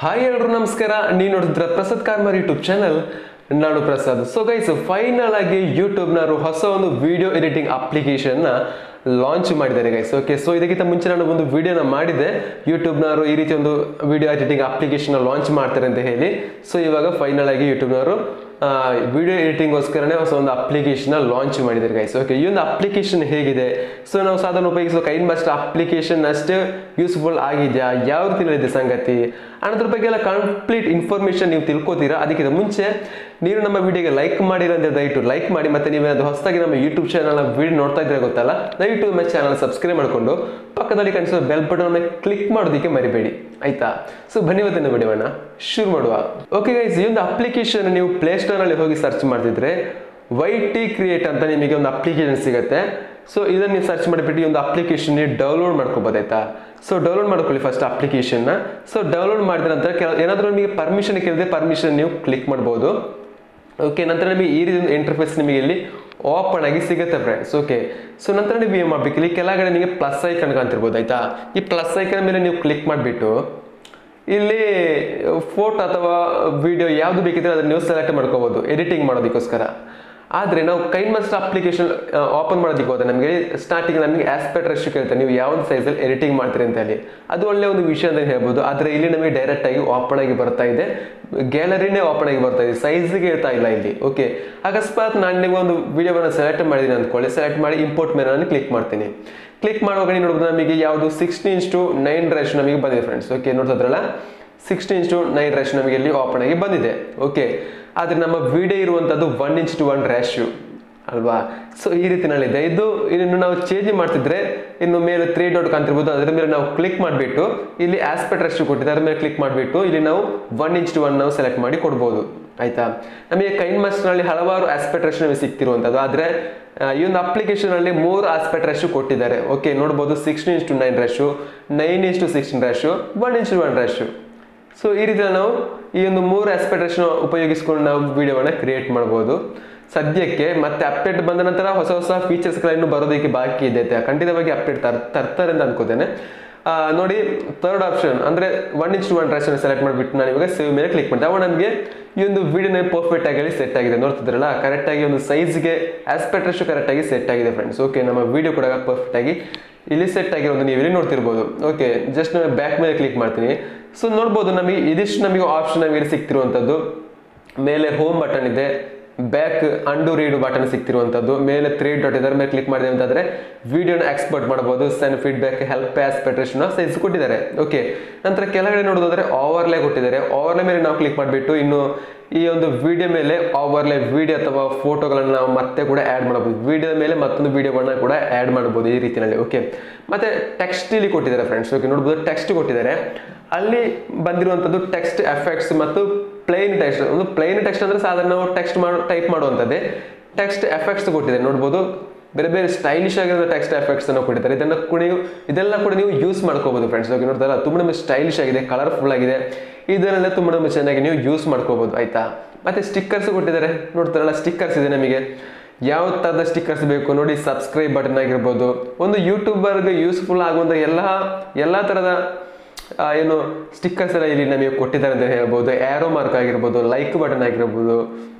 hi ಎಲ್ರು ನಮಸ್ಕಾರ ನೀವು ನೋಡಿದ್ರ ಪ್ರಸಾದ್ ಕಾರ್ಮಾರ್ ಯೂಟ್ಯೂಬ್ ಚಾನಲ್ ನಾನು ಪ್ರಸಾದ್ ಸೊ ಗೈಸ್ ಫೈನಲ್ ಆಗಿ ಯೂಟ್ಯೂಬ್ನವರು ಹೊಸ ಒಂದು ವಿಡಿಯೋ ಎಡಿಟಿಂಗ್ ಅಪ್ಲಿಕೇಶನ್ನ ಲಾಂಚ್ ಮಾಡಿದ್ದಾರೆ ಗೈಸ್ ಓಕೆ ಸೊ ಇದಕ್ಕಿಂತ ಮುಂಚೆ ನಾನು ಒಂದು ವಿಡಿಯೋನ ಮಾಡಿದ್ದೆ ಯೂಟ್ಯೂಬ್ನವರು ಈ ರೀತಿ ಒಂದು ವಿಡಿಯೋ ಎಡಿಟಿಂಗ್ ಅಪ್ಲಿಕೇಶನ್ ಲಾಂಚ್ ಮಾಡ್ತಾರೆ ಅಂತ ಹೇಳಿ ಸೊ ಇವಾಗ ಫೈನಲ್ ಆಗಿ ಯೂಟ್ಯೂಬ್ನವರು ವಿಡಿಯೋ ಎಡಿಟಿಂಗ್ಗೋಸ್ಕರನೇ ಹೊಸ ಒಂದು ಅಪ್ಲಿಕೇಶನ್ ಲಾಂಚ್ ಮಾಡಿದ್ದಾರೆ ಗೈಸ್ ಓಕೆ ಈ ಒಂದು ಅಪ್ಲಿಕೇಶನ್ ಹೇಗಿದೆ ಸೊ ನಾವು ಸಾಧಾರಣ ಉಪಯೋಗಿಸುವ ಕೈನ್ ಮಾಸ್ಟರ್ ಅಪ್ಲಿಕೇಶನ್ ಅಷ್ಟೇ ಯೂಸ್ಫುಲ್ ಆಗಿದೆಯಾ ಯಾವ ರೀತಿ ಇದೆ ಸಂಗತಿ ಅದ್ರ ಬಗ್ಗೆ ಎಲ್ಲ ಕಂಪ್ಲೀಟ್ ಇನ್ಫಾರ್ಮೇಶನ್ ನೀವು ತಿಳ್ಕೊತೀರಾ ಅದಕ್ಕಿಂತ ಮುಂಚೆ ನೀವು ನಮ್ಮ ವಿಡಿಯೋಗೆ ಲೈಕ್ ಮಾಡಿಲ್ಲ ಅಂತ ದಯವಿಟ್ಟು ಲೈಕ್ ಮಾಡಿ ಮತ್ತೆ ನೀವು ಅದು ಹೊಸದಾಗಿ ನಮ್ಮ ಯೂಟ್ಯೂಬ್ ಚಾನಲ್ ವಿಡಿಯೋ ನೋಡ್ತಾ ಇದ್ರೆ ಗೊತ್ತಲ್ಲ ದಯವಿಟ್ಟು ನಮ್ಮ ಚಾನಲ್ ಸಬ್ಸ್ಕ್ರೈಬ್ ಮಾಡಿಕೊಂಡು ಪಕ್ಕದಲ್ಲಿ ಕಾಣಿಸೋ ಬೆಲ್ ಬಟನ್ ಮೇಲೆ ಕ್ಲಿಕ್ ಮಾಡೋದಕ್ಕೆ ಮರಿಬೇಡಿ ಆಯ್ತಾ ಸೊ ಬನ್ನಿ ಇವತ್ತಿನ ವಿಡಿಯೋನ ಶುರು ಮಾಡುವ ಓಕೆ ಗೈಸ್ ಈ ಒಂದು ಅಪ್ಲಿಕೇಶನ್ ನೀವು ಪ್ಲೇ ಅಲ್ಲಿ ಹೋಗಿ ಸರ್ಚ್ ಮಾಡ್ತಿದ್ರೆ ವೈ ಟಿ ಕ್ರಿಯೇಟ್ ಅಂತ ನಿಮಗೆ ಒಂದು ಅಪ್ಲಿಕೇಶನ್ ಸಿಗುತ್ತೆ ಸೊ ಇದನ್ನು ನೀವು ಸರ್ಚ್ ಮಾಡಿಬಿಟ್ಟು ಈ ಒಂದು ಅಪ್ಲಿಕೇಶನ್ ನೀವು ಡೌನ್ಲೋಡ್ ಮಾಡ್ಕೋಬೋದು ಆಯ್ತಾ ಸೊ ಡೌನ್ಲೋಡ್ ಮಾಡ್ಕೊಳ್ಳಿ ಫಸ್ಟ್ ಅಪ್ಲಿಕೇಶನ್ನ ಸೊ ಡೌನ್ಲೋಡ್ ಮಾಡಿದ ನಂತರ ಕೆಲ ಏನಾದರೂ ನಿಮಗೆ ಪರ್ಮಿಷನ್ ಕೇಳಿದ್ರೆ ಪರ್ಮಿಷನ್ ನೀವು ಕ್ಲಿಕ್ ಮಾಡ್ಬೋದು ಓಕೆ ನಂತರ ನಿಮಗೆ ಈ ರೀತಿ ಇಂಟರ್ಫೇಸ್ ನಿಮಗೆ ಇಲ್ಲಿ ಓಪನ್ ಆಗಿ ಸಿಗುತ್ತೆ ಫ್ರೆಂಡ್ಸ್ ಓಕೆ ಸೊ ನಂತರ ನೀವು ಏನು ಮಾಡ್ಬೇಕು ಇಲ್ಲಿ ಕೆಳಗಡೆ ನಿಮಗೆ ಪ್ಲಸ್ ಐಕನ್ ಕಾಣ್ತಿರ್ಬೋದು ಆಯ್ತಾ ಈ ಪ್ಲಸ್ ಐಕನ್ ಮೇಲೆ ನೀವು ಕ್ಲಿಕ್ ಮಾಡಿಬಿಟ್ಟು ಇಲ್ಲಿ ಫೋಟೋ ಅಥವಾ ವಿಡಿಯೋ ಯಾವುದು ಬೇಕಿದ್ರೆ ಅದನ್ನು ನೀವು ಸೆಲೆಕ್ಟ್ ಮಾಡ್ಕೋಬೋದು ಎಡಿಟಿಂಗ್ ಮಾಡೋದಕ್ಕೋಸ್ಕರ ಆದರೆ ನಾವು ಕೈನ್ ಮಾಸ್ಟರ್ ಅಪ್ಲಿಕೇಶನ್ ಓಪನ್ ಮಾಡೋದಕ್ಕೆ ಹೋದ್ರೆ ನಮಗೆ ಸ್ಟಾರ್ಟಿಂಗ್ ನಮಗೆ ಆಸ್ಪೆಕ್ಟ್ ರೆಸ್ಟ್ ಕೇಳ್ತಾರೆ ನೀವು ಯಾವ ಸೈಜಲ್ಲಿ ಎಡಿಟಿಂಗ್ ಮಾಡ್ತೀರಿ ಅಂತ ಹೇಳಿ ಅದು ಒಳ್ಳೆ ಒಂದು ವಿಷಯ ಅಂತ ಹೇಳ್ಬೋದು ಆದರೆ ಇಲ್ಲಿ ನಮಗೆ ಡೈರೆಕ್ಟ್ ಆಗಿ ಓಪನ್ ಆಗಿ ಬರ್ತಾ ಇದೆ ಗ್ಯಾಲರಿನೇ ಓಪನ್ ಆಗಿ ಬರ್ತಾ ಇದೆ ಸೈಜ್ಗೆ ಇರ್ತಾ ಇಲ್ಲ ಇಲ್ಲಿ ಓಕೆ ಅಕಸ್ಮಾತ್ ನಾನು ನೀವು ಒಂದು ವಿಡಿಯೋವನ್ನು ಸೆಲೆಕ್ಟ್ ಮಾಡಿದ್ದೀನಿ ಅಂದ್ಕೊಳ್ಳಿ ಸೆಲೆಕ್ಟ್ ಮಾಡಿ ಇಂಪೋರ್ಟ್ ಮೇಲೆ ನಾನು ಕ್ಲಿಕ್ ಮಾಡ್ತೀನಿ ಕ್ಲಿಕ್ ಮಾಡುವಾಗ ನೀವು ನೋಡ್ಬೋದು ನಮಗೆ ಯಾವುದು ಸಿಕ್ಸ್ಟೀನ್ ಟು ನೈನ್ ರೆಸ್ಟ್ ನಮಗೆ ಬಂದಿದೆ ಫ್ರೆಂಡ್ಸ್ ಓಕೆ ನೋಡ್ತಿದ್ರಲ್ಲ ಸಿಕ್ಸ್ಟೀನ್ ಟು ನೈನ್ ರೆಸ್ಟ್ ನಮಗೆ ಇಲ್ಲಿ ಓಪನ್ ಆಗಿ ಬಂದಿದೆ ಓಕೆ ಆದರೆ ನಮ್ಮ ವಿಡಿಯೋ ಇರುವಂಥದ್ದು one inch to one ratio ಅಲ್ವಾ ಸೊ ಈ ರೀತಿನಲ್ಲಿದೆ ಇದು ಇನ್ನು ನಾವು ಚೇಂಜ್ ಮಾಡ್ತಿದ್ರೆ ಇನ್ನು ಮೇಲೆ ತ್ರೀ ಡಾಟ್ ಕಾಣ್ತಿರ್ಬೋದು ಅದರ ಮೇಲೆ ನಾವು ಕ್ಲಿಕ್ ಮಾಡಿಬಿಟ್ಟು ಇಲ್ಲಿ ಆಸ್ಪೆಕ್ಟ್ ರೆಸ್ಟ್ ಕೊಟ್ಟಿದೆ ಅದರ ಮೇಲೆ ಕ್ಲಿಕ್ ಮಾಡಿಬಿಟ್ಟು ಇಲ್ಲಿ ನಾವು ಒನ್ ಇಂಚ್ ಟು ಒನ್ ನಾವು ಸೆಲೆಕ್ಟ್ ಮಾಡಿ ಕೊಡ್ಬೋದು ಆಯ್ತಾ ನಮಗೆ ಕೈನ್ ಮಾಸ್ಟರ್ನಲ್ಲಿ ಹಲವಾರು ಆಸ್ಪೆಕ್ಟ್ ರೆಸ್ಟ್ ನಮಗೆ ಸಿಗ್ತಿರುವಂಥದ್ದು ಆದರೆ ಈ ಒಂದು ಅಪ್ಲಿಕೇಶನ್ ಅಲ್ಲಿ ಮೂರು ಆಸ್ಪೆಕ್ಟ್ ರೆಶು ಕೊಟ್ಟಿದ್ದಾರೆ ಓಕೆ ನೋಡ್ಬೋದು sixteen is to nine ratio nine is to sixteen ratio one is to one ratio so ಈ ರೀತಿ ನಾವು ಈ ಒಂದು ಮೂರು ಆಸ್ಪೆಕ್ಟ್ ರೆಶ್ ಉಪಯೋಗಿಸ್ಕೊಂಡು ನಾವು ವಿಡಿಯೋವನ್ನು ಕ್ರಿಯೇಟ್ ಮಾಡ್ಬೋದು ಸದ್ಯಕ್ಕೆ ಮತ್ತೆ ಅಪ್ಡೇಟ್ ಬಂದ ನಂತರ ಹೊಸ ಹೊಸ ಫೀಚರ್ಸ್ಗಳನ್ನು ಬರೋದಕ್ಕೆ ಬಾಕಿ ಇದೆ ಖಂಡಿತವಾಗಿ ಅಪ್ಡೇಟ್ ತರ್ ತರ್ತಾರೆ ಅಂತ ಅನ್ಕೋತೇನೆ ಆ, ನೋಡಿ ಥರ್ಡ್ ಆಪ್ಷನ್ ಅಂದರೆ ಒನ್ ಇಂಚ್ ಟು ಒನ್ ರೆಶನ್ ಸೆಲೆಕ್ಟ್ ಮಾಡಿಬಿಟ್ಟು ನಾನು ಇವಾಗ ಸೇವ್ ಮೇಲೆ ಕ್ಲಿಕ್ ಮಾಡಿದೆ ಅವಾಗ ನಮಗೆ ಈ ಒಂದು ವಿಡಿಯೋನ ಪರ್ಫೆಕ್ಟ್ ಆಗಿ ಸೆಟ್ ಆಗಿದೆ ನೋಡ್ತಿದ್ರಲ್ಲ ಕರೆಕ್ಟಾಗಿ ಒಂದು ಸೈಜ್ಗೆ ಆಸ್ಪೆಕ್ಟ್ ರೆಶು ಕರೆಕ್ಟಾಗಿ ಸೆಟ್ ಆಗಿದೆ ಫ್ರೆಂಡ್ಸ್ ಓಕೆ ನಮ್ಮ ವಿಡಿಯೋ ಕೂಡ ಪರ್ಫೆಕ್ಟ್ ಆಗಿ ಇಲ್ಲಿ ಸೆಟ್ ಆಗಿರೋದು ನೀವು ಇಲ್ಲಿ ನೋಡ್ತಿರ್ಬೋದು ಓಕೆ ಜಸ್ಟ್ ನಾನು ಬ್ಯಾಕ್ ಮೇಲೆ ಕ್ಲಿಕ್ ಮಾಡ್ತೀನಿ ಸೊ ನೋಡ್ಬೋದು ನಮಗೆ ಇದಿಷ್ಟು ನಮಗೆ ಆಪ್ಷನ್ ನಮಗೆ ಸಿಗ್ತಿರುವಂಥದ್ದು ಮೇಲೆ ಹೋಮ್ ಬಟನ್ ಇದೆ ಬ್ಯಾಕ್ ಅಂಡು ರೀಡು ಬಟನ್ ಸಿಗ್ತಿರುವಂಥದ್ದು ಮೇಲೆ ತ್ರೀ ಡಾಟ್ ಇದರ ಮೇಲೆ ಕ್ಲಿಕ್ ಮಾಡಿದೆ ಅಂತಂದ್ರೆ ವಿಡಿಯೋನ ಎಕ್ಸ್ಪೋರ್ಟ್ ಮಾಡಬಹುದು ಸೆನ್ ಫೀಡ್ಬ್ಯಾಕ್ ಹೆಲ್ಪ್ ಆಸ್ಪೆಕ್ಟೇಷನ್ ಸೈಜ್ ಕೊಟ್ಟಿದ್ದಾರೆ ಓಕೆ ನಂತರ ಕೆಳಗಡೆ ನೋಡೋದಾದ್ರೆ ಓವರ್ಲೇ ಕೊಟ್ಟಿದ್ದಾರೆ ಓವರ್ಲೇ ಮೇಲೆ ನಾವು ಕ್ಲಿಕ್ ಮಾಡಿಬಿಟ್ಟು ಇನ್ನು ಈ ಒಂದು ವಿಡಿಯೋ ಮೇಲೆ ಓವರ್ಲೇ ವಿಡಿಯೋ ಅಥವಾ ಫೋಟೋಗಳನ್ನು ನಾವು ಮತ್ತೆ ಕೂಡ ಆ್ಯಡ್ ಮಾಡಬಹುದು ವಿಡಿಯೋ ಮೇಲೆ ಮತ್ತೊಂದು ವಿಡಿಯೋಗಳನ್ನ ಕೂಡ ಆ್ಯಡ್ ಮಾಡಬಹುದು ಈ ರೀತಿಯಲ್ಲಿ ಓಕೆ ಮತ್ತೆ ಟೆಕ್ಸ್ಟ್ ಇಲ್ಲಿ ಕೊಟ್ಟಿದ್ದಾರೆ ಫ್ರೆಂಡ್ಸ್ ಓಕೆ ನೋಡ್ಬೋದು ಟೆಕ್ಸ್ಟ್ ಕೊಟ್ಟಿದ್ದಾರೆ ಅಲ್ಲಿ ಬಂದಿರುವಂಥದ್ದು ಟೆಕ್ಸ್ಟ್ ಎಫೆಕ್ಟ್ಸ್ ಮತ್ತು ಪ್ಲೈನ್ ಟೆಕ್ಸ್ಟ್ ಒಂದು ಪ್ಲೈನ್ ಟೆಕ್ಸ್ಟ್ ಅಂದ್ರೆ ಸಾಧಾರಣ ನಾವು ಟೆಕ್ಸ್ಟ್ ಮಾಡೋ ಟೈಪ್ ಮಾಡುವಂಥದ್ದೇ ಟೆಕ್ಸ್ಟ್ ಎಫೆಕ್ಟ್ಸ್ ಕೊಟ್ಟಿದ್ದಾರೆ ನೋಡ್ಬೋದು ಬೇರೆ ಬೇರೆ ಸ್ಟೈಲಿಶ್ ಆಗಿರೋ ಟೆಕ್ಸ್ಟ್ ಎಫೆಕ್ಟ್ಸ್ ಅನ್ನು ಕೊಟ್ಟಿದ್ದಾರೆ ಇದನ್ನ ಕೂಡ ನೀವು ಇದೆಲ್ಲ ಕೂಡ ನೀವು ಯೂಸ್ ಮಾಡ್ಕೋಬಹುದು ಫ್ರೆಂಡ್ಸ್ ಓಕೆ ನೋಡ್ತಾರಲ್ಲ ತುಂಬ ನಮಗೆ ಸ್ಟೈಲಿಶ್ ಆಗಿದೆ ಕಲರ್ಫುಲ್ ಆಗಿದೆ ಇದನ್ನೆಲ್ಲ ತುಂಬ ನಮಗೆ ಚೆನ್ನಾಗಿ ನೀವು ಯೂಸ್ ಮಾಡ್ಕೋಬಹುದು ಆಯ್ತಾ ಮತ್ತೆ ಸ್ಟಿಕ್ಕರ್ಸ್ ಕೊಟ್ಟಿದ್ದಾರೆ ನೋಡ್ತಾರಲ್ಲ ಸ್ಟಿಕ್ಕರ್ಸ್ ಇದೆ ನಮಗೆ ಯಾವ ಥರದ ಸ್ಟಿಕ್ಕರ್ಸ್ ಬೇಕು ನೋಡಿ ಸಬ್ಸ್ಕ್ರೈಬ್ ಬಟನ್ ಆಗಿರ್ಬೋದು ಒಂದು ಯೂಟ್ಯೂಬರ್ಗೆ ಯೂಸ್ಫುಲ್ ಆಗುವಂಥ ಎಲ್ಲ ಎಲ್ಲ ಥರದ ಆ, ಏನು ಸ್ಟಿಕ್ಕರ್ಸ್ ಎಲ್ಲ ಇಲ್ಲಿ ನಮಗೆ ಕೊಟ್ಟಿದ್ದಾರೆ ಅಂತ ಹೇಳ್ಬೋದು ಆ್ಯರೋ ಮಾರ್ಕ್ ಆಗಿರ್ಬೋದು ಲೈಕ್ ಬಟನ್ ಆಗಿರ್ಬೋದು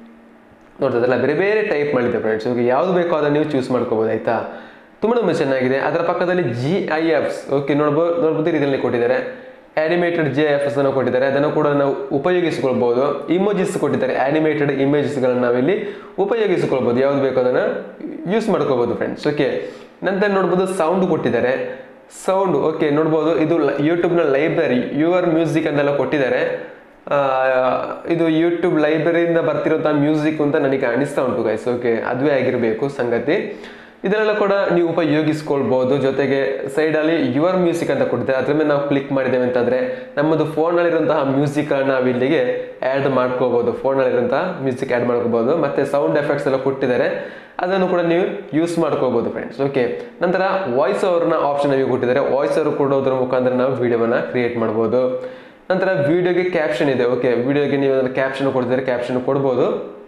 ನೋಡ್ತದಲ್ಲ ಬೇರೆ ಬೇರೆ ಟೈಪ್ ಮಾಡಿದೆ ಫ್ರೆಂಡ್ಸ್ ಇವಾಗ ಯಾವ್ದು ಬೇಕೋ ಅದನ್ನು ನೀವು ಚೂಸ್ ಮಾಡ್ಕೋಬೋದು ಆಯ್ತಾ ತುಂಬ ತುಂಬ ಚೆನ್ನಾಗಿದೆ ಅದರ ಪಕ್ಕದಲ್ಲಿ ಜಿ ಐ ಎಫ್ಸ್ ಓಕೆ ನೋಡ್ಬೋದು ನೋಡ್ಬೋದು ಈ ರೀತಿಯಲ್ಲಿ ಕೊಟ್ಟಿದ್ದಾರೆ ಆನಿಮೇಟೆಡ್ ಜಿ ಎಫ್ ಎಸ್ ಅನ್ನು ಕೊಟ್ಟಿದ್ದಾರೆ ಅದನ್ನು ಕೂಡ ನಾವು ಉಪಯೋಗಿಸಿಕೊಳ್ಬೋದು ಇಮೋಜಿಸ್ ಕೊಟ್ಟಿದ್ದಾರೆ ಆನಿಮೇಟೆಡ್ ಇಮೇಜಸ್ಗಳನ್ನು ನಾವಿಲ್ಲಿ ಉಪಯೋಗಿಸಿಕೊಳ್ಬೋದು ಯಾವ್ದು ಬೇಕೋ ಅದನ್ನು ಯೂಸ್ ಮಾಡ್ಕೋಬೋದು ಫ್ರೆಂಡ್ಸ್ ಓಕೆ ನಂತರ ನೋಡ್ಬೋದು ಸೌಂಡ್ ಕೊಟ್ಟಿದ್ದಾರೆ ಸೌಂಡ್ ಓಕೆ ನೋಡ್ಬೋದು ಇದು ಯೂಟ್ಯೂಬ್ನ ಲೈಬ್ರರಿ ಯುವರ್ ಮ್ಯೂಸಿಕ್ ಅಂತೆಲ್ಲ ಕೊಟ್ಟಿದ್ದಾರೆ ಆ, ಇದು ಯೂಟ್ಯೂಬ್ ಲೈಬ್ರರಿಯಿಂದ ಬರ್ತಿರೋಂಥ ಮ್ಯೂಸಿಕ್ ಅಂತ ನನಗೆ ಅನಿಸ್ತಾ ಉಂಟು ಗೈಸ್ ಓಕೆ ಅದುವೇ ಆಗಿರಬೇಕು ಸಂಗತಿ ಇದನ್ನೆಲ್ಲ ಕೂಡ ನೀವು ಉಪಯೋಗಿಸ್ಕೊಳ್ಬೋದು ಜೊತೆಗೆ ಸೈಡಲ್ಲಿ ಯುವರ್ ಮ್ಯೂಸಿಕ್ ಅಂತ ಕೊಟ್ಟಿದ್ದಾರೆ ಅದ್ರ ಮೇಲೆ ನಾವು ಕ್ಲಿಕ್ ಮಾಡಿದ್ದೇವೆ ಅಂತಂದರೆ ನಮ್ಮದು ಫೋನಲ್ಲಿರುವಂತಹ ಮ್ಯೂಸಿಕನ್ನು ನಾವು ಇಲ್ಲಿಗೆ ಆ್ಯಡ್ ಮಾಡ್ಕೋಬೋದು ಫೋನಲ್ಲಿರುವಂತಹ ಮ್ಯೂಸಿಕ್ ಆ್ಯಡ್ ಮಾಡ್ಕೋಬೋದು ಮತ್ತು ಸೌಂಡ್ ಎಫೆಕ್ಟ್ಸ್ ಎಲ್ಲ ಕೊಟ್ಟಿದ್ದಾರೆ ಅದನ್ನು ಕೂಡ ನೀವು ಯೂಸ್ ಮಾಡ್ಕೋಬೋದು ಫ್ರೆಂಡ್ಸ್ ಓಕೆ ನಂತರ ವಾಯ್ಸ್ ಓವರ್ನ ಆಪ್ಷನ್ ನಮಗೆ ಕೊಟ್ಟಿದ್ದಾರೆ ವಾಯ್ಸ್ ಓವರ್ ಕೊಡೋದ್ರ ಮುಖಾಂತರ ನಾವು ವಿಡಿಯೋವನ್ನು ಕ್ರಿಯೇಟ್ ಮಾಡ್ಬೋದು ನಂತರ ವಿಡಿಯೋಗೆ ಕ್ಯಾಪ್ಷನ್ ಇದೆ ಓಕೆ ವಿಡಿಯೋಗೆ ನೀವು ಕ್ಯಾಪ್ಷನ್ ಕೊಡ್ತಿದ್ರೆ ಕ್ಯಾಪ್ಷನ್ ಕೊಡ್ಬೋದು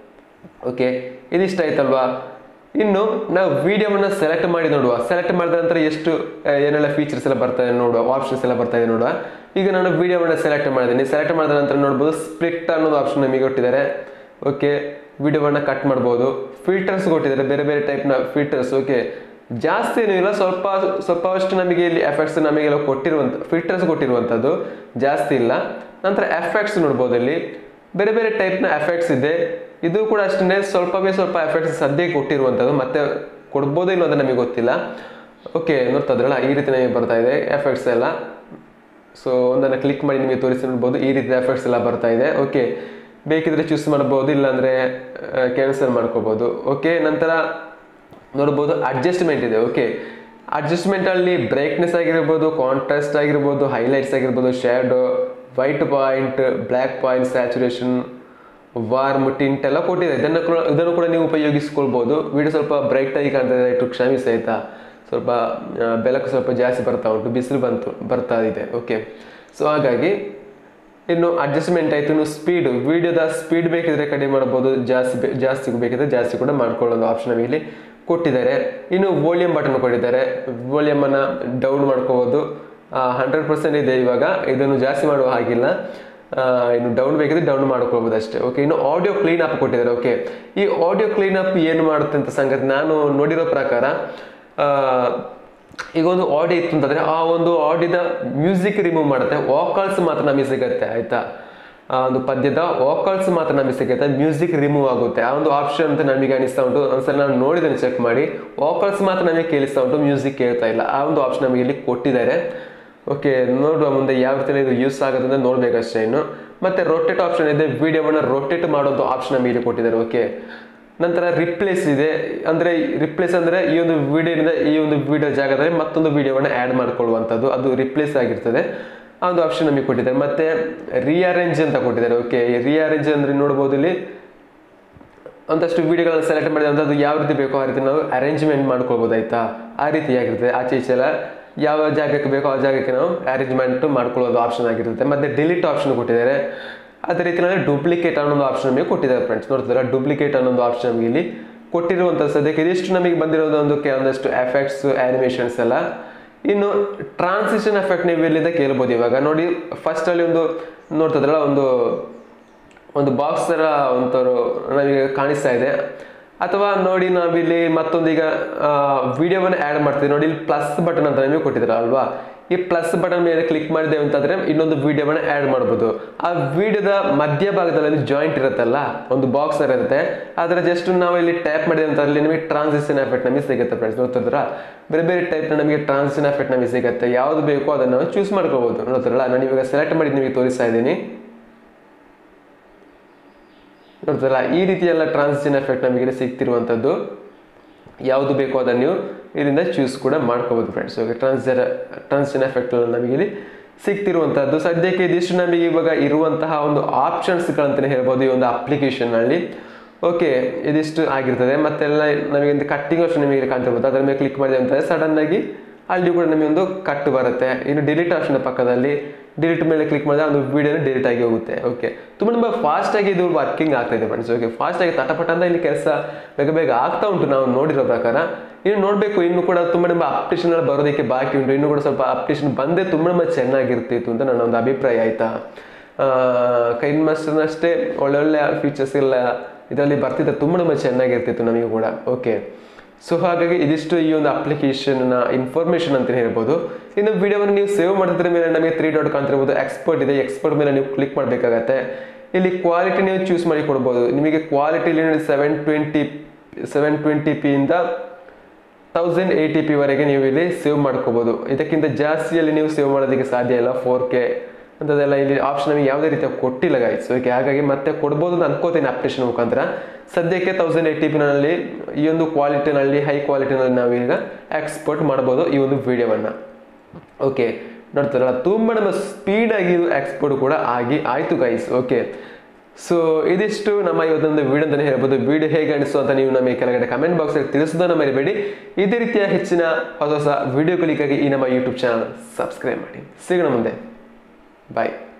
ಓಕೆ ಇದಿಷ್ಟ ಆಯ್ತಲ್ವಾ ಇನ್ನು ನಾವು ವಿಡಿಯೋವನ್ನು ಸೆಲೆಕ್ಟ್ ಮಾಡಿ ನೋಡುವ ಸೆಲೆಕ್ಟ್ ಮಾಡಿದ ನಂತರ ಎಷ್ಟು ಆ, ಏನೆಲ್ಲ ಫೀಚರ್ಸ್ ಎಲ್ಲ ಬರ್ತಾ ಇದೆ ನೋಡುವ ಆಪ್ಷನ್ಸ್ ಎಲ್ಲ ಬರ್ತಾ ಇದೆ ನೋಡುವ ಈಗ ನಾನು ವಿಡಿಯೋವನ್ನು ಸೆಲೆಕ್ಟ್ ಮಾಡಿದ್ದೀನಿ ಸೆಲೆಕ್ಟ್ ಮಾಡಿದ ನಂತರ ನೋಡ್ಬೋದು ಸ್ಪ್ಲಿಟ್ ಅನ್ನೋದು ಆಪ್ಷನ್ ನಮಗೆ ಕೊಟ್ಟಿದ್ದಾರೆ ಓಕೆ ವಿಡಿಯೋವನ್ನು ಕಟ್ ಮಾಡ್ಬೋದು ಫಿಲ್ಟರ್ಸ್ ಕೊಟ್ಟಿದ್ದಾರೆ ಬೇರೆ ಬೇರೆ ಟೈಪ್ನ ಫಿಲ್ಟರ್ಸ್ ಓಕೆ ಜಾಸ್ತಿ ಏನೂ ಇಲ್ಲ ಸ್ವಲ್ಪ ಸ್ವಲ್ಪ ಅಷ್ಟು ನಮಗೆ ಇಲ್ಲಿ ಎಫೆಕ್ಟ್ಸ್ ನಮಗೆಲ್ಲ ಕೊಟ್ಟಿರುವಂಥ ಫಿಲ್ಟರ್ಸ್ ಕೊಟ್ಟಿರುವಂಥದ್ದು ಜಾಸ್ತಿ ಇಲ್ಲ ನಂತರ ಎಫೆಕ್ಟ್ಸ್ ನೋಡ್ಬೋದು ಇಲ್ಲಿ ಬೇರೆ ಬೇರೆ ಟೈಪ್ನ ಎಫೆಕ್ಟ್ಸ್ ಇದೆ ಇದು ಕೂಡ ಅಷ್ಟೇ ಸ್ವಲ್ಪವೇ ಸ್ವಲ್ಪ ಎಫೆಕ್ಟ್ಸ್ ಸದ್ಯಕ್ಕೆ ಕೊಟ್ಟಿರುವಂಥದ್ದು ಮತ್ತೆ ಕೊಡ್ಬೋದೇ ಇಲ್ಲ ಅಂತ ನಮಗೆ ಗೊತ್ತಿಲ್ಲ ಓಕೆ ನೋಡ್ತಾ ಇದ್ರಲ್ಲ ಈ ರೀತಿ ನಮಗೆ ಬರ್ತಾ ಇದೆ ಎಫೆಕ್ಟ್ಸ್ ಎಲ್ಲ ಸೊ ಒಂದನ್ನು ಕ್ಲಿಕ್ ಮಾಡಿ ನಿಮಗೆ ತೋರಿಸಿ ನೋಡ್ಬೋದು ಈ ರೀತಿ ಎಫೆಕ್ಟ್ಸ್ ಎಲ್ಲ ಬರ್ತಾ ಇದೆ ಓಕೆ ಬೇಕಿದ್ರೆ ಚೂಸ್ ಮಾಡ್ಬೋದು ಇಲ್ಲಾಂದರೆ ಕ್ಯಾನ್ಸಲ್ ಮಾಡ್ಕೋಬೋದು ಓಕೆ ನಂತರ ನೋಡ್ಬೋದು ಅಡ್ಜಸ್ಟ್ಮೆಂಟ್ ಇದೆ ಓಕೆ ಅಡ್ಜಸ್ಟ್ಮೆಂಟಲ್ಲಿ ಬ್ರೈಟ್ನೆಸ್ ಆಗಿರ್ಬೋದು ಕಾಂಟ್ರಾಸ್ಟ್ ಆಗಿರ್ಬೋದು ಹೈಲೈಟ್ಸ್ ಆಗಿರ್ಬೋದು shadow white point black point saturation warm tint ಎಲ್ಲ ಕೊಟ್ಟಿದೆ ಇದನ್ನು ಕೂಡ ಇದನ್ನು ಕೂಡ ನೀವು ಉಪಯೋಗಿಸ್ಕೊಳ್ಬೋದು ವಿಡಿಯೋ ಸ್ವಲ್ಪ ಬ್ರೈಟ್ ಆಗಿ ಕಾಣ್ತಾ ಇದೆ ಇಟ್ಟು ಕ್ಷಮಿಸಿ ಆಯಿತಾ ಸ್ವಲ್ಪ ಆ, ಬೆಳಕು ಸ್ವಲ್ಪ ಜಾಸ್ತಿ ಬರ್ತಾ ಉಂಟು ಬಿಸಿಲು ಬಂತು ಬರ್ತಾ ಇದೆ ಓಕೆ ಸೊ ಹಾಗಾಗಿ ಇನ್ನು ಅಡ್ಜಸ್ಟ್ಮೆಂಟ್ ಆಯಿತು ಇನ್ನು ಸ್ಪೀಡ್ ವಿಡಿಯೋದ ಸ್ಪೀಡ್ ಬೇಕಿದ್ರೆ ಕಡಿಮೆ ಮಾಡ್ಬೋದು ಜಾಸ್ತಿ ಬೇ- ಜಾಸ್ತಿ ಬೇಕಿದ್ರೆ ಜಾಸ್ತಿ ಕೂಡ ಮಾಡ್ಕೊಳ್ಳೋದು ಆಪ್ಷನ್ ಇಲ್ಲಿ ಕೊಟ್ಟಿದ್ದಾರೆ ಇನ್ನು ವೋಲ್ಯೂಮ್ ಬಟನ್ ಕೊಟ್ಟಿದ್ದಾರೆ ವೋಲ್ಯೂಮನ್ನು ಡೌನ್ ಮಾಡ್ಕೋಬೋದು ಹಂಡ್ರೆಡ್ ಪರ್ಸೆಂಟ್ ಇದೆ ಇವಾಗ ಇದನ್ನು ಜಾಸ್ತಿ ಮಾಡುವ ಹಾಗಿಲ್ಲ ಆ, ಇನ್ನು ಡೌನ್ ಬೇಕಿದ್ರೆ ಡೌನ್ ಮಾಡ್ಕೊಳ್ಬೋದು ಅಷ್ಟೇ ಓಕೆ ಇನ್ನು ಆಡಿಯೋ ಕ್ಲೀನ್ ಅಪ್ ಕೊಟ್ಟಿದ್ದಾರೆ ಓಕೆ ಈ ಆಡಿಯೋ ಕ್ಲೀನ್ ಅಪ್ ಏನು ಮಾಡುತ್ತೆ ಅಂತ ಸಂಗತಿ ನಾನು ನೋಡಿರೋ ಪ್ರಕಾರ ಆ, ಈಗ ಒಂದು ಆಡಿ ಇತ್ತು ಅಂತಂದ್ರೆ ಆ ಒಂದು ಆಡಿದ ಮ್ಯೂಸಿಕ್ ರಿಮೂವ್ ಮಾಡುತ್ತೆ ವಾಕಲ್ಸ್ ಮಾತ್ರ ನಮಗೆ ಸಿಗುತ್ತೆ ಆಯ್ತಾ ಆ ಒಂದು ಪದ್ಯದ ವಾಕಲ್ಸ್ ಮಾತ್ರ ನಮಗೆ ಸಿಗುತ್ತೆ ಮ್ಯೂಸಿಕ್ ರಿಮೂವ್ ಆಗುತ್ತೆ ಆ ಒಂದು ಆಪ್ಷನ್ ಅಂತ ನಮಗೆ ಅನಿಸ್ತಾ ಉಂಟು ಒಂದ್ಸಲ ನಾನು ನೋಡಿದ್ದೇನೆ ಚೆಕ್ ಮಾಡಿ ವಾಕಲ್ಸ್ ಮಾತ್ರ ನಮಗೆ ಕೇಳಿಸ್ತಾ ಉಂಟು ಮ್ಯೂಸಿಕ್ ಕೇಳ್ತಾ ಇಲ್ಲ ಆ ಒಂದು ಆಪ್ಷನ್ ನಮಗೆ ಇಲ್ಲಿ ಕೊಟ್ಟಿದ್ದಾರೆ ಓಕೆ ನೋಡುವ ಮುಂದೆ ಯಾವ ರೀತಿ ಇದು ಯೂಸ್ ಆಗುತ್ತೆ ಅಂತ ನೋಡ್ಬೇಕಷ್ಟೇ ಇನ್ನು ಮತ್ತೆ ರೊಟೇಟ್ ಆಪ್ಷನ್ ಇದೆ ವಿಡಿಯೋವನ್ನು ರೊಟೇಟ್ ಮಾಡುವಂಥ ಆಪ್ಷನ್ ನಮಗೆ ಇಲ್ಲಿ ಕೊಟ್ಟಿದ್ದಾರೆ ಓಕೆ ನಂತರ ರಿಪ್ಲೇಸ್ ಇದೆ ಅಂದರೆ ರಿಪ್ಲೇಸ್ ಅಂದರೆ ಈ ಒಂದು ವಿಡಿಯೋದಿಂದ ಈ ಒಂದು ವಿಡಿಯೋ ಜಾಗದಲ್ಲಿ ಮತ್ತೊಂದು ವಿಡಿಯೋವನ್ನು ಆ್ಯಡ್ ಮಾಡ್ಕೊಳ್ಳುವಂಥದ್ದು ಅದು ರಿಪ್ಲೇಸ್ ಆಗಿರ್ತದೆ ಆ ಒಂದು ಆಪ್ಷನ್ ನಮಗೆ ಕೊಟ್ಟಿದ್ದಾರೆ ಮತ್ತೆ ರಿಅರೇಂಜ್ ಅಂತ ಕೊಟ್ಟಿದ್ದಾರೆ ಓಕೆ ರಿಅರೇಂಜ್ ಅಂದರೆ ನೋಡ್ಬೋದು ಇಲ್ಲಿ ಒಂದಷ್ಟು ವಿಡಿಯೋಗಳನ್ನು ಸೆಲೆಕ್ಟ್ ಮಾಡಿದ್ರೆ ಅದು ಯಾವ ರೀತಿ ಬೇಕೋ ಆ ರೀತಿ ನಾವು ಅರೇಂಜ್ಮೆಂಟ್ ಮಾಡ್ಕೊಳ್ಬೋದು ಆಯ್ತಾ ಆ ರೀತಿಯಾಗಿರ್ತದೆ ಆಚೆ ಈಚೆ ಎಲ್ಲ ಯಾವ ಜಾಗಕ್ಕೆ ಬೇಕೋ ಆ ಜಾಗಕ್ಕೆ ನಾವು ಅರೇಂಜ್ಮೆಂಟ್ ಮಾಡ್ಕೊಳ್ಳೋದು ಆಪ್ಷನ್ ಆಗಿರುತ್ತೆ ಮತ್ತೆ ಡಿಲೀಟ್ ಆಪ್ಷನ್ ಕೊಟ್ಟಿದ್ದಾರೆ ಅದೇ ರೀತಿಯಲ್ಲಿ ಡೂಪ್ಲಿಕೇಟ್ ಅನ್ನೊಂದು ಆಪ್ಷನ್ ನಮಗೆ ಕೊಟ್ಟಿದ್ದಾರೆ ಫ್ರೆಂಡ್ಸ್ ನೋಡ್ತಿದ್ದಾರೆ ಡೂಪ್ಲಿಕೇಟ್ ಅನ್ನೊಂದು ಆಪ್ಷನ್ ನಮಗೆ ಇಲ್ಲಿ ಕೊಟ್ಟಿರುವಂಥ ಸದ್ಯಕ್ಕೆ ಇದಿಷ್ಟು ನಮಗೆ ಬಂದಿರೋದು ಒಂದು ಒಂದಷ್ಟು ಎಫೆಕ್ಟ್ಸ್ ಆನಿಮೇಷನ್ಸ್ ಎಲ್ಲ ಇನ್ನು ಟ್ರಾನ್ಸಿಷನ್ ಎಫೆಕ್ಟ್ ನೀವು ಇಲ್ಲಿಂದ ಕೇಳ್ಬೋದು ಇವಾಗ ನೋಡಿ ಫಸ್ಟ್ ಅಲ್ಲಿ ಒಂದು ನೋಡ್ತಿದ್ರಲ್ಲ ಒಂದು ಒಂದು ಬಾಕ್ಸ್ ಥರ ಒಂಥರ ನಮಗೆ ಕಾಣಿಸ್ತಾ ಇದೆ ಅಥವಾ ನೋಡಿ ನಾವಿಲ್ಲಿ ಮತ್ತೊಂದು ಈಗ ವಿಡಿಯೋವನ್ನು ಆ್ಯಡ್ ಮಾಡ್ತೀವಿ ನೋಡಿ ಇಲ್ಲಿ ಪ್ಲಸ್ ಬಟನ್ ಅಂತ ನಮಗೆ ಕೊಟ್ಟಿದ್ದಾರೆ ಅಲ್ವಾ ಈ ಪ್ಲಸ್ ಬಟನ್ ಮೇಲೆ ಕ್ಲಿಕ್ ಮಾಡಿದ್ದೇವೆ ಅಂತಂದ್ರೆ ಇನ್ನೊಂದು ವಿಡಿಯೋವನ್ನು ಆ್ಯಡ್ ಮಾಡ್ಬೋದು ಆ ವಿಡಿಯೋದ ಮಧ್ಯಭಾಗದಲ್ಲಿ ಜಾಯಿಂಟ್ ಇರುತ್ತಲ್ಲ ಒಂದು ಬಾಕ್ಸ್ ಥರ ಇರುತ್ತೆ ಅದರ ಜಸ್ಟ್ ನಾವು ಇಲ್ಲಿ ಟ್ಯಾಪ್ ಮಾಡಿದೆ ಅಂತ ಅಲ್ಲಿ ನಮಗೆ ಟ್ರಾನ್ಸಿಷನ್ ಎಫೆಕ್ಟ್ ನಮಗೆ ಸಿಗುತ್ತೆ ಫ್ರೆಂಡ್ಸ್ ನೋಡ್ತಿದ್ರ ಬೇರೆ ಬೇರೆ ಟೈಪ್ನ ನಮಗೆ ಟ್ರಾನ್ಸಿಷನ್ ಎಫೆಕ್ಟ್ ನಮಗೆ ಸಿಗುತ್ತೆ ಯಾವುದು ಬೇಕೋ ಅದನ್ನು ನಾವು ಚೂಸ್ ಮಾಡ್ಕೋಬೋದು ನೋಡ್ತಿರಲ್ಲ ನಾನು ಇವಾಗ ಸೆಲೆಕ್ಟ್ ಮಾಡಿ ನಿಮಗೆ ತೋರಿಸ್ತಾ ಇದ್ದೀನಿ ನೋಡ್ತಾರಲ್ಲ ಈ ರೀತಿ ಎಲ್ಲ ಟ್ರಾನ್ಸಿಷನ್ ಎಫೆಕ್ಟ್ ನಮಗೆ ಇಲ್ಲಿ ಸಿಗ್ತಿರುವಂಥದ್ದು ಯಾವುದು ಬೇಕೋ ಅದನ್ನು ನೀವು ಇದರಿಂದ ಚೂಸ್ ಕೂಡ ಮಾಡ್ಕೋಬೋದು ಫ್ರೆಂಡ್ಸ್ ಓಕೆ ಟ್ರಾನ್ಸ್ಜರ್ ಟ್ರಾನ್ಸಿಷನ್ ಎಫೆಕ್ಟ್ ನಮಗೆ ಇಲ್ಲಿ ಸಿಗ್ತಿರುವಂಥದ್ದು ಸದ್ಯಕ್ಕೆ ಇದಿಷ್ಟು ನಮಗೆ ಇವಾಗ ಇರುವಂತಹ ಒಂದು ಆಪ್ಷನ್ಸ್ಗಳಂತಲೇ ಹೇಳ್ಬೋದು ಈ ಒಂದು ಅಪ್ಲಿಕೇಶನ್ನಲ್ಲಿ ಓಕೆ ಇದಿಷ್ಟು ಆಗಿರ್ತದೆ ಮತ್ತೆಲ್ಲ ನಮಗೆ ಒಂದು ಕಟ್ಟಿಂಗ್ ಆಪ್ಷನ್ ನಿಮಗೆ ಇಲ್ಲಿ ಕಾಣ್ತಿರ್ಬೋದು ಅದರ ಮೇಲೆ ಕ್ಲಿಕ್ ಮಾಡಿದೆ ಅಂತಂದರೆ ಸಡನ್ ಆಗಿ ಅಲ್ಲಿ ಕೂಡ ನಮಗೆ ಒಂದು ಕಟ್ ಬರುತ್ತೆ ಇನ್ನು ಡಿಲೀಟ್ ಆಪ್ಷನ್ ಪಕ್ಕದಲ್ಲಿ ಡಿಲೀಟ್ ಮೇಲೆ ಕ್ಲಿಕ್ ಮಾಡಿದ್ರೆ ಒಂದು ವಿಡಿಯೋನ ಡಿಲೀಟ್ ಆಗಿ ಹೋಗುತ್ತೆ ಓಕೆ ತುಂಬ ತುಂಬ ಫಾಸ್ಟ್ ಆಗಿ ಇದು ವರ್ಕಿಂಗ್ ಆಗ್ತಾ ಇದೆ ಫ್ರೆಂಡ್ಸ್ ಓಕೆ ಫಾಸ್ಟ್ ಆಗಿ ತಟಪಟ ಅಂತ ಇಲ್ಲಿ ಕೆಲಸ ಬೇಗ ಬೇಗ ಆಗ್ತಾ ಉಂಟು ನಾವು ನೋಡಿರೋ ಪ್ರಕಾರ ಇನ್ನು ನೋಡಬೇಕು ಇನ್ನು ಕೂಡ ತುಂಬ ತುಂಬ ಅಪ್ಡೇಷನ್ ಬರೋದಕ್ಕೆ ಬಾಕಿ ಉಂಟು ಇನ್ನು ಕೂಡ ಸ್ವಲ್ಪ ಅಪ್ಡೇಷನ್ ಬಂದೇ ತುಂಬ ತುಂಬ ಚೆನ್ನಾಗಿರ್ತಿತ್ತು ಅಂತ ನನ್ನ ಒಂದು ಅಭಿಪ್ರಾಯ ಆಯ್ತಾ ಕೈನ್ ಮಾಸ್ಟರ್ನಷ್ಟೇ ಒಳ್ಳೊಳ್ಳೆ ಫೀಚರ್ಸ್ ಎಲ್ಲ ಇದರಲ್ಲಿ ಬರ್ತಿದ್ರೆ ತುಂಬ ತುಂಬ ಚೆನ್ನಾಗಿರ್ತಿತ್ತು ನಮಗೆ ಕೂಡ ಓಕೆ ಸೊ ಹಾಗಾಗಿ ಇದಿಷ್ಟು ಈ ಒಂದು ಅಪ್ಲಿಕೇಶನ್ನ ಇನ್ಫಾರ್ಮೇಷನ್ ಅಂತ ಹೇಳ್ಬೋದು ಇನ್ನು ವಿಡಿಯೋವನ್ನು ನೀವು ಸೇವ್ ಮಾಡಿದ್ರ ಮೇಲೆ ನಮಗೆ ತ್ರೀ ಡಾಟ್ ಕಾಣ್ತಿರ್ಬೋದು ಎಕ್ಸ್ಪರ್ಟ್ ಇದೆ ಎಕ್ಸ್ಪರ್ಟ್ ಮೇಲೆ ನೀವು ಕ್ಲಿಕ್ ಮಾಡಬೇಕಾಗತ್ತೆ ಇಲ್ಲಿ ಕ್ವಾಲಿಟಿ ನೀವು ಚೂಸ್ ಮಾಡಿ ಕೊಡ್ಬೋದು ನಿಮಗೆ ಕ್ವಾಲಿಟಿಲಿ ಸೆವೆನ್ ಟ್ವೆಂಟಿ ಸೆವೆನ್ ಟ್ವೆಂಟಿ ಪಿಯಿಂದ ತೌಸಂಡ್ ಏಯ್ಟಿ ಪಿ ವರೆಗೆ ನೀವು ಇಲ್ಲಿ ಸೇವ್ ಮಾಡ್ಕೋಬೋದು ಇದಕ್ಕಿಂತ ಜಾಸ್ತಿಯಲ್ಲಿ ನೀವು ಸೇವ್ ಮಾಡೋದಕ್ಕೆ ಸಾಧ್ಯ ಇಲ್ಲ ಫೋರ್ ಕೆ ಅಂಥದ್ದೆಲ್ಲ ಇಲ್ಲಿ ಆಪ್ಷನ್ ನಮಗೆ ಯಾವುದೇ ರೀತಿಯ ಕೊಟ್ಟಿಲ್ಲ ಗಾಯ್ಸ್ ಓಕೆ ಹಾಗಾಗಿ ಮತ್ತೆ ಕೊಡ್ಬೋದು ಅಂತ ಅನ್ಕೋತೀನಿ ಅಪ್ಲಿಕೇಶನ್ ಮುಖಾಂತರ ಸದ್ಯಕ್ಕೆ ತೌಸಂಡ್ ಏಯ್ಟಿ ಪಿನಲ್ಲಿ ಈ ಒಂದು ಕ್ವಾಲಿಟಿನಲ್ಲಿ ಹೈ ಕ್ವಾಲಿಟಿನಲ್ಲಿ ನಾವೀಗ ಎಕ್ಸ್ಪೋರ್ಟ್ ಮಾಡ್ಬೋದು ಈ ಒಂದು ವಿಡಿಯೋವನ್ನು ಓಕೆ ನೋಡ್ತಾರಲ್ಲ ತುಂಬ ನಮ್ಮ ಸ್ಪೀಡಾಗಿ ಇದು ಎಕ್ಸ್ಪೋರ್ಟ್ ಕೂಡ ಆಗಿ ಆಯಿತು ಗೈಸ್ ಓಕೆ ಸೊ ಇದಿಷ್ಟು ನಮ್ಮ ಇವತ್ತೊಂದು ವಿಡಿಯೋ ಅಂತಲೇ ಹೇಳ್ಬೋದು ವಿಡಿಯೋ ಹೇಗೆ ಅನಿಸ್ತು ಅಂತ ನೀವು ನಮಗೆ ಕೆಳಗಡೆ ಕಮೆಂಟ್ ಬಾಕ್ಸಲ್ಲಿ ತಿಳಿಸೋದನ್ನ ಮರಿಬೇಡಿ ಇದೇ ರೀತಿಯ ಹೆಚ್ಚಿನ ಹೊಸ ಹೊಸ ವಿಡಿಯೋಗಳಿಗಾಗಿ ಈ ನಮ್ಮ ಯೂಟ್ಯೂಬ್ ಚಾನಲ್ ಸಬ್ಸ್ಕ್ರೈಬ್ ಮಾಡಿ ಸಿಗೋಣ ಮುಂದೆ ಬಾಯ್